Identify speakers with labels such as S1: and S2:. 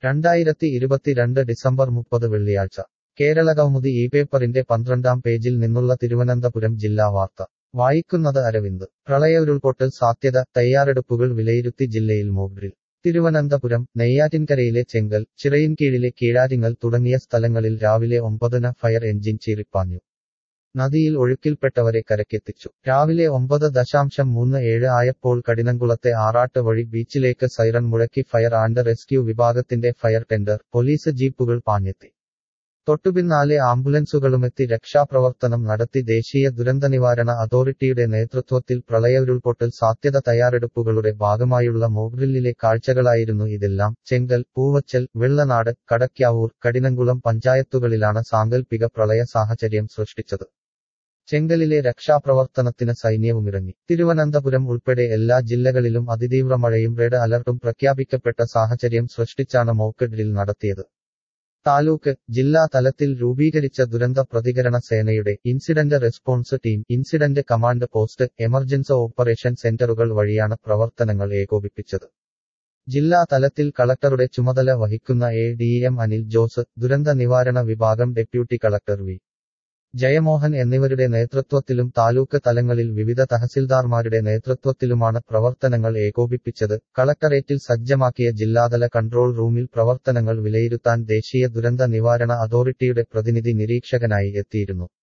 S1: രണ്ടായിരത്തി ഇരുപത്തിരണ്ട് ഡിസംബർ മുപ്പത് വെള്ളിയാഴ്ച കേരളകൗമുദി ഈ പേപ്പറിന്റെ പന്ത്രണ്ടാം പേജിൽ നിന്നുള്ള തിരുവനന്തപുരം ജില്ലാ വാർത്ത വായിക്കുന്നത് അരവിന്ദ് പ്രളയ ഉരുൾപൊട്ടൽ സാധ്യത തയ്യാറെടുപ്പുകൾ വിലയിരുത്തി ജില്ലയിൽ മോക്ഡ്രിൽ തിരുവനന്തപുരം നെയ്യാറ്റിൻകരയിലെ ചെങ്കൽ ചിറയിൻകീഴിലെ കീഴാരിങ്ങൽ തുടങ്ങിയ സ്ഥലങ്ങളിൽ രാവിലെ ഒമ്പതിന് ഫയർ എഞ്ചിൻ ചീറിപ്പാഞ്ഞു നദിയിൽ ഒഴുക്കിൽപ്പെട്ടവരെ കരക്കെത്തിച്ചു രാവിലെ ഒമ്പത് ദശാംശം മൂന്ന് ഏഴ് ആയപ്പോൾ കഠിനംകുളത്തെ ആറാട്ട് വഴി ബീച്ചിലേക്ക് സൈറൺ മുഴക്കി ഫയർ ആൻഡ് റെസ്ക്യൂ വിഭാഗത്തിന്റെ ഫയർ ടെൻഡർ പോലീസ് ജീപ്പുകൾ പാഞ്ഞെത്തി തൊട്ടുപിന്നാലെ ആംബുലൻസുകളുമെത്തി രക്ഷാപ്രവർത്തനം നടത്തി ദേശീയ ദുരന്തനിവാരണ അതോറിറ്റിയുടെ നേതൃത്വത്തിൽ പ്രളയ ഉരുൾപൊട്ടൽ സാധ്യത തയ്യാറെടുപ്പുകളുടെ ഭാഗമായുള്ള മോഗ്രില്ലിലെ കാഴ്ചകളായിരുന്നു ഇതെല്ലാം ചെങ്കൽ പൂവച്ചൽ വെള്ളനാട് കടയ്ക്കാവൂർ കഠിനംകുളം പഞ്ചായത്തുകളിലാണ് സാങ്കൽപ്പിക പ്രളയ സാഹചര്യം സൃഷ്ടിച്ചത് ചെങ്കലിലെ രക്ഷാപ്രവർത്തനത്തിന് സൈന്യവുമിറങ്ങി തിരുവനന്തപുരം ഉൾപ്പെടെ എല്ലാ ജില്ലകളിലും അതിതീവ്ര മഴയും റെഡ് അലർട്ടും പ്രഖ്യാപിക്കപ്പെട്ട സാഹചര്യം സൃഷ്ടിച്ചാണ് മോക്ക് ഡ്രിൽ നടത്തിയത് താലൂക്ക് ജില്ലാ തലത്തിൽ രൂപീകരിച്ച ദുരന്ത പ്രതികരണ സേനയുടെ incident response team incident command post emergency operation സെന്ററുകൾ വഴിയാണ് പ്രവർത്തനങ്ങൾ ഏകോപിപ്പിച്ചത് ജില്ലാ തലത്തിൽ കളക്ടറുടെ ചുമതല വഹിക്കുന്ന A D M Anil Jose ദുരന്ത നിവാരണ വിഭാഗം ഡെപ്യൂട്ടി കളക്ടർ വി ജയമോഹൻ എന്നിവരുടെ നേതൃത്വത്തിലും താലൂക്ക് തലങ്ങളിൽ വിവിധ തഹസിൽദാർമാരുടെ നേതൃത്വത്തിലുമാണ് പ്രവർത്തനങ്ങൾ ഏകോപിപ്പിച്ചത് കളക്ടറേറ്റിൽ സജ്ജമാക്കിയ ജില്ലാതല കൺട്രോൾ റൂമിൽ പ്രവർത്തനങ്ങൾ വിലയിരുത്താൻ ദേശീയ ദുരന്ത നിവാരണ അതോറിറ്റിയുടെ പ്രതിനിധി നിരീക്ഷകനായി എത്തിയിരുന്നു